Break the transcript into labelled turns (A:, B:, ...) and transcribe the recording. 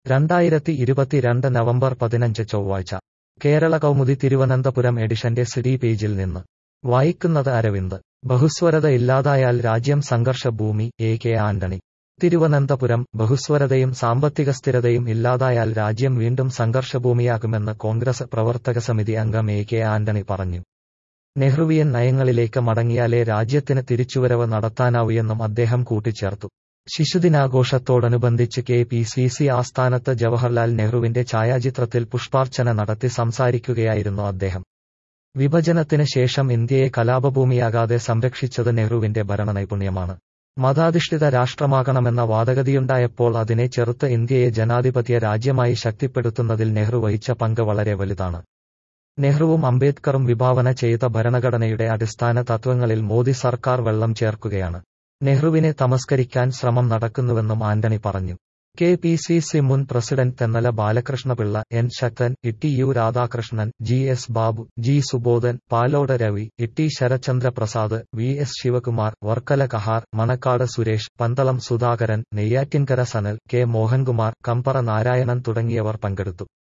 A: രണ്ടായിരത്തി ഇരുപത്തിരണ്ട് നവംബർ പതിനഞ്ച് ചൊവ്വാഴ്ച കേരള കൗമുദി തിരുവനന്തപുരം എഡിഷന്റെ സിഡി പേജിൽ നിന്ന് വായിക്കുന്നത് അരവിന്ദ് ബഹുസ്വരത ഇല്ലാതായാൽ രാജ്യം സംഘർഷ ഭൂമി എ കെ ആന്റണി തിരുവനന്തപുരം ബഹുസ്വരതയും സാമ്പത്തിക സ്ഥിരതയും ഇല്ലാതായാൽ രാജ്യം വീണ്ടും സംഘർഷഭൂമിയാകുമെന്ന് കോൺഗ്രസ് പ്രവർത്തക സമിതി അംഗം എ കെ ആന്റണി പറഞ്ഞു നെഹ്റുവിയൻ നയങ്ങളിലേക്ക് മടങ്ങിയാലേ രാജ്യത്തിന് തിരിച്ചുവരവ് നടത്താനാവൂയെന്നും അദ്ദേഹം കൂട്ടിച്ചേർത്തു ശിശുദിനാഘോഷത്തോടനുബന്ധിച്ച് കെ പി സി സി ആസ്ഥാനത്ത് ജവഹർലാൽ നെഹ്റുവിന്റെ ഛായാചിത്രത്തിൽ പുഷ്പാർച്ചന നടത്തി സംസാരിക്കുകയായിരുന്നു അദ്ദേഹം വിഭജനത്തിന് ശേഷം ഇന്ത്യയെ കലാപഭൂമിയാകാതെ സംരക്ഷിച്ചത് നെഹ്റുവിന്റെ ഭരണനൈപുണ്യമാണ് മതാധിഷ്ഠിത രാഷ്ട്രമാകണമെന്ന വാദഗതിയുണ്ടായപ്പോൾ അതിനെ ചെറുത്ത് ഇന്ത്യയെ ജനാധിപത്യ രാജ്യമായി ശക്തിപ്പെടുത്തുന്നതിൽ നെഹ്റു വഹിച്ച പങ്ക് വളരെ വലുതാണ് നെഹ്റുവും അംബേദ്കറും വിഭാവന ചെയ്ത ഭരണഘടനയുടെ അടിസ്ഥാന തത്വങ്ങളിൽ മോദി സർക്കാർ വെള്ളം ചേർക്കുകയാണ് നെഹ്റുവിനെ തമസ്കരിക്കാൻ ശ്രമം നടക്കുന്നുവെന്നും ആന്റണി പറഞ്ഞു കെ പി സി സി മുൻ president Thennala Balakrishna Pillai N Sakthan Itty U Radhakrishnan G S Babu G Subodhan Palode Ravi Itty Sarachandra Prasad V S Sivakumar Varkala Kahar Manacaud Suresh Pandalam Sudhakaran Neyyattinkara Sanal K Mohankumar Kampara Narayanan തുടങ്ങിയവർ പങ്കെടുത്തു